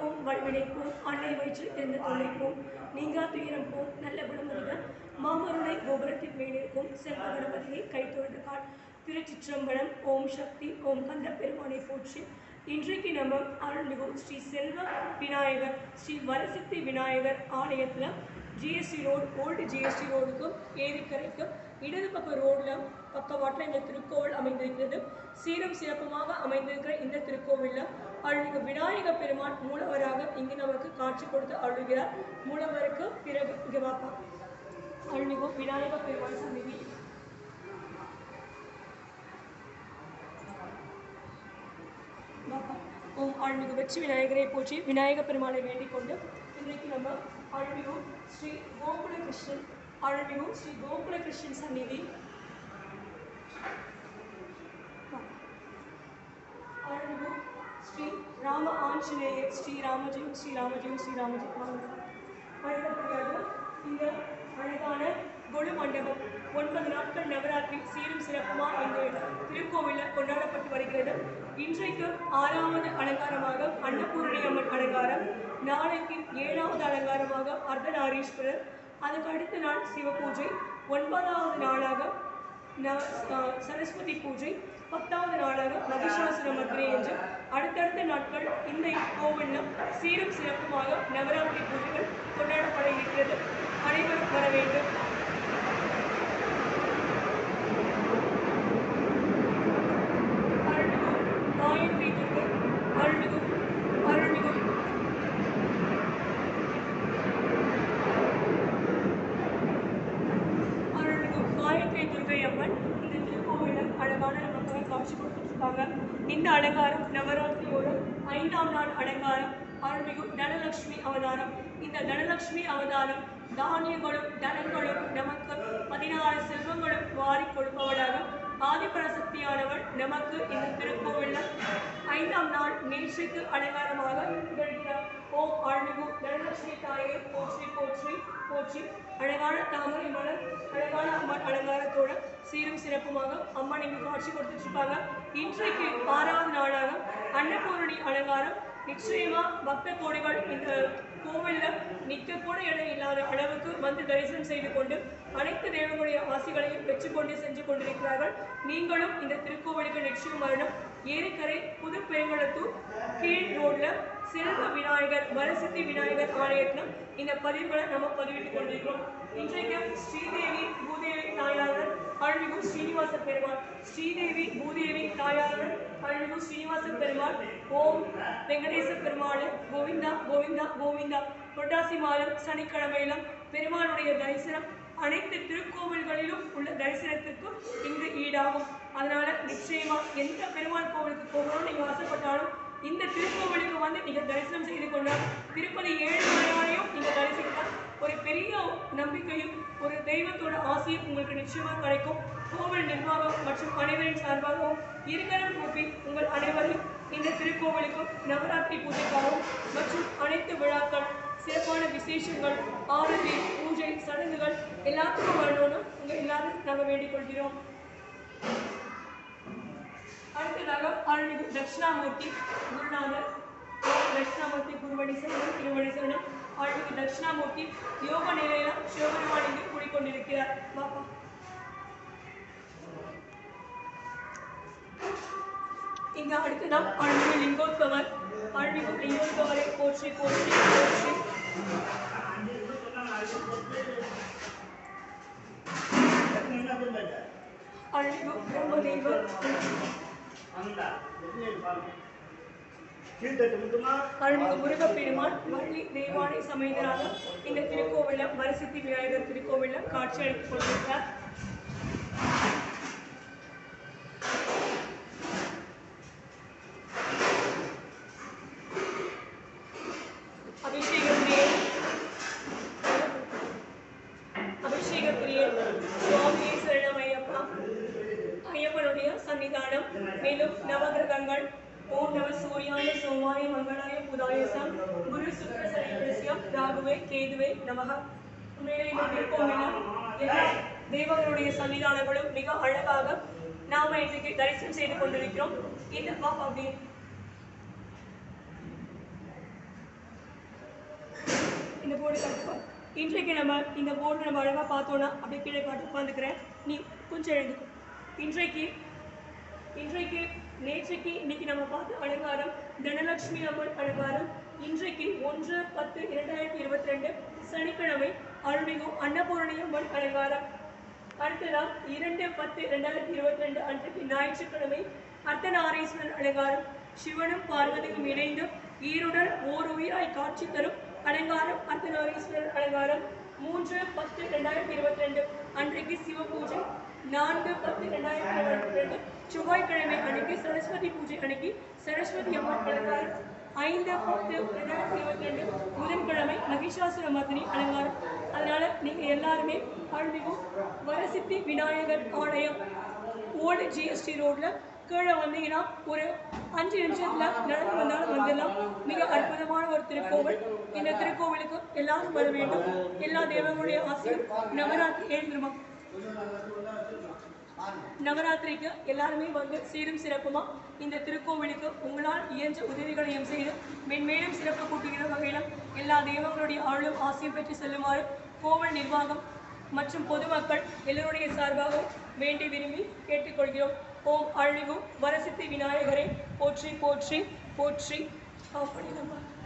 போம் வல்வினைப்போம் அன்னை வயிற்றில் இருந்த தொல்லைப்போம் நீங்கா துயரம் போம் நல்ல குணமதிகள் மாமருளை கோபுரத்தின் மேலிருக்கும் செல்வ கணபதியை கைத்தொழுது கால் திருச்சிற்றம்பலம் ஓம் சக்தி ஓம் கந்த பெருமானை போற்றி இன்றைக்கு நம்ம அருள்மிகு ஸ்ரீ செல்வ விநாயகர் ஸ்ரீ வரசித்தி விநாயகர் ஆலயத்தில் ஜிஎஸ்டி ரோடு ஓல்டு ஜிஎஸ்டி ரோடுக்கும் ஏரிக்கரைக்கும் இடது பக்க ரோடில் பக்கவாட்டில் இந்த திருக்கோவில் அமைந்திருக்கிறது சீரும் சிறப்புமாக அமைந்திருக்கிற இந்த திருக்கோவிலில் அருள்மிகு விநாயக பெருமான் மூலவராக இங்கு நமக்கு காட்சி கொடுத்து அருள்கிறார் மூலவருக்கு பிறகு இங்கே வாப்பா அருள்மிகு விநாயக பெருமான் சந்நிதி பாப்பா. ஓம் அருள்மிகு வெற்றி விநாயகரை போற்றி விநாயக பெருமானை வேண்டிக் கொண்டு இன்றைக்கு நம்ம அருள்மிகு ஸ்ரீ கோகுல கிருஷ்ணன் அருள்மிகு ஸ்ரீ கோகுல கிருஷ்ணன் சந்நிதி அருள்மிகு ஸ்ரீ ராம ஆஞ்சநேயர் ஸ்ரீ ராமஜெயம் ஸ்ரீ ராமஜெயம் ஸ்ரீ ராமஜெயம் வாங்க. அடுத்தபடியாக இந்த அழகான கொலு மண்டபம் ஒன்பது நாட்கள் நவராத்திரி சீரும் சிறப்புமா இந்த திருக்கோவிலில் கொண்டாடப்பட்டு வருகிறது இன்றைக்கு ஆறாவது அலங்காரமாக அன்னபூரணி அம்மன் அலங்காரம் நாளைக்கு ஏழாவது அலங்காரமாக அர்த்தநாரீஸ்வரர் அதுக்கு அடுத்த நாள் சிவபூஜை ஒன்பதாவது நாளாக நவ அஹ் சரஸ்வதி பூஜை பத்தாவது நாளாக மகிஷாசுர மர்தினி என்று அடுத்தடுத்த நாட்கள் இந்த கோவிலில் சீரும் சிறப்புமாக நவராத்திரி பூஜைகள் கொண்டாடப்பட இருக்கிறது அனைவரும் வர வேண்டும் அருள்மிகு மாயன்வி துர்க்கை அருள்மிகு அருள்மிகு அருள்மிகு காயத்ரி துர்க்கை அம்மன் இந்த திருக்கோவிலில் அழகான நமக்காக காட்சி கொடுத்துருக்காங்க இந்த அலங்காரம் நவராத்திரியோட ஐந்தாம் நாள் அலங்காரம் அருள்மிகு தனலட்சுமி அவதாரம் இந்த தனலட்சுமி அவதாரம் தானியங்களும் தனங்களும் நமக்கு பதினாறு செல்வங்களும் வாரி கொடுப்பவளாக ஆதிபராசக்தியானவள் நமக்கு இந்த திருக்கோவிலில் ஐந்தாம் நாள் நேற்றைக்கு அலங்காரமாக திகழ்கிறார் ஓம் அருள்மிகு தனலட்சுமி தாயை போற்றி போற்றி போற்றி அழகான தாமரை மலர் அழகான அம்மன் அலங்காரத்தோட சீரும் சிறப்புமாக அம்மன் இங்கு காட்சி கொடுத்துட்டு இருப்பாங்க இன்றைக்கு ஆறாவது நாளாக அன்னபூரணி அலங்காரம் நிச்சயமா பக்த கோடிகள் இந்த கோவிலில் நிற்க கூட இடம் இல்லாத அளவுக்கு வந்து தரிசனம் செய்து கொண்டு அனைத்து தெய்வங்களுடைய ஆசிகளையும் பெற்றுக்கொண்டு சென்று கொண்டிருக்கிறார்கள் நீங்களும் இந்த திருக்கோவிலுக்கு நிச்சயம் வரணும் ஏரிக்கரை புது பெருங்குளத்தூர் கீழ் ரோட்ல செல்வ விநாயகர் வரசித்தி விநாயகர் ஆலயத்தில் இந்த பதிவுகளை நம்ம பதிவிட்டுக் கொண்டிருக்கிறோம் இன்றைக்கு ஸ்ரீதேவி பூதேவி தாயாரர் அருள்மிகு ஸ்ரீனிவாச பெருமாள் ஸ்ரீதேவி பூதேவி தாயாரர் அருள்மிகு ஸ்ரீனிவாச பெருமாள் ஓம் வெங்கடேச பெருமாள் கோவிந்தா கோவிந்தா கோவிந்தா புரட்டாசி மாதம் சனிக்கிழமையிலும் பெருமாளுடைய தரிசனம் அனைத்து திருக்கோவில்களிலும் உள்ள தரிசனத்துக்கும் இங்கு ஈடாகும் அதனால நிச்சயமா எந்த பெருமாள் கோவிலுக்கு போகணும்னு நீங்க ஆசைப்பட்டாலும் இந்த திருக்கோவிலுக்கு வந்து நீங்க தரிசனம் செய்து கொண்டால் திருப்பதி ஏழுமலையாரையும் நீங்க தரிசிக்கலாம் ஒரு பெரிய நம்பிக்கையும் ஒரு தெய்வத்தோட ஆசையும் உங்களுக்கு நிச்சயமா கிடைக்கும் கோவில் நிர்வாகம் மற்றும் அனைவரின் சார்பாகவும் இருகரம் கூப்பி உங்கள் அனைவரையும் இந்த திருக்கோவிலுக்கும் நவராத்திரி பூஜைக்காகவும் மற்றும் அனைத்து விழாக்கள் சிறப்பான விசேஷங்கள் ஆரதி பூஜை சடங்குகள் எல்லாத்துக்கும் வரணும்னு உங்க எல்லாரும் நாங்கள் வேண்டிக் கொள்கிறோம் அடுத்ததாக அருள்மிகு தட்சிணாமூர்த்தி குருநாதர் ஓம் தட்சிணாமூர்த்தி குருவடி சரணம் திருவடி சரணம் அருள்மிகு தட்சிணாமூர்த்தி யோக நிலையில சிவபெருமான் இங்கு கூடிக்கொண்டிருக்கிறார் பாப்பா இங்க அடுத்ததான் அருள்மிகு லிங்கோத்பவர் அருள்மிகு லிங்கோத்பவரை போற்றி போற்றி போற்றி அருள்மிகு பிரம்மதேவர் அருள்மிகு முருகப்பெருமான் வள்ளி தெய்வானை சமேதராக இந்த திருக்கோவிலில் வரசித்தி விநாயகர் திருக்கோவிலில் காட்சி அளித்துக் கொண்டிருக்கிறார் அபிஷேகத்திலே அபிஷேகத்திலே சுவாமியே சரணம் ஐயப்பா ஐயப்பனுடைய சன்னிதானம் மேலும் நவகிரகங்கள் ஓம் நம சூர்யாய சோமாய மங்களாய புதாயசம் குரு சுக்ர சனிபிரஸ்யம் ராகுவே கேதுவே நமக உண்மையிலே இந்த திருக்கோவிலும் எல்லா தெய்வங்களுடைய சன்னிதானங்களும் மிக அழகாக நாம இன்றைக்கு தரிசனம் செய்து கொண்டிருக்கிறோம் இந்த பாப்பா அப்படியே இந்த போர்டு காட்டுப்பா இன்றைக்கு நம்ம இந்த போர்டு நம்ம அழகாக பார்த்தோன்னா அப்படியே கீழே காட்டு உட்காந்துக்கிறேன் நீ கொஞ்சம் எழுதுக்கோ இன்றைக்கு இன்றைக்கு நேற்றைக்கு இன்னைக்கு நம்ம பார்த்த அலங்காரம் தனலட்சுமி அம்மன் அலங்காரம் இன்றைக்கு ஒன்று பத்து இரண்டாயிரத்தி இருபத்தி ரெண்டு சனிக்கிழமை அருள்மிகு அன்னபூரணி அம்மன் அலங்காரம் அடுத்ததா இரண்டு பத்து இரண்டாயிரத்தி இருபத்தி ரெண்டு அன்றைக்கு ஞாயிற்றுக்கிழமை அர்த்தநாரீஸ்வரர் அலங்காரம் சிவனும் பார்வதியும் இணைந்து ஈருடல் ஓர் உயிராய் காட்சி தரும் அலங்காரம் அர்த்தநாரீஸ்வரர் அலங்காரம் மூன்று பத்து ரெண்டாயிரத்தி இருபத்தி ரெண்டு அன்றைக்கு சிவ பூஜை நான்கு பத்து ரெண்டாயிரத்தி இருபத்தி ரெண்டு செவ்வாய்க்கிழமை அன்னைக்கு சரஸ்வதி பூஜை அன்னைக்கு சரஸ்வதி அம்மன் அலங்காரம் ஐந்து பத்து ரெண்டாயிரத்தி இருபத்தி ரெண்டு புதன்கிழமை மகிஷாசுர மர்தினி அலங்காரம் அதனால நீங்க எல்லாருமே அருள்மிகும் வரசித்தி விநாயகர் ஆலயம் ஓல்டு ஜிஎஸ்டி ரோட்ல கீழே வந்தீங்கன்னா ஒரு அஞ்சு நிமிஷத்துல நடந்து வந்தாலும் வந்துடலாம் மிக அற்புதமான ஒரு திருக்கோவில் இந்த திருக்கோவிலுக்கு எல்லாரும் வர வேண்டும் எல்லா தேவங்களுடைய ஆசையும் நவராத்திரி எழுந்திருமா நவராத்திரிக்கு எல்லாருமே வந்து சீரும் சிறப்புமா இந்த திருக்கோவிலுக்கு உங்களால் இயன்ற உதவிகளையும் செய்து மென்மேலும் சிறப்பு கூட்டுகிற வகையிலும் எல்லா தெய்வங்களுடைய அருளும் ஆசையும் பெற்று செல்லுமாறு கோவில் நிர்வாகம் மற்றும் பொதுமக்கள் எல்லோருடைய சார்பாக வேண்டி விரும்பி கேட்டுக்கொள்கிறோம் ஓம் அழிவு வரசித்தி விநாயகரை போற்றி போற்றி போற்றி ஆஃப் பண்ணிடுங்கப்பா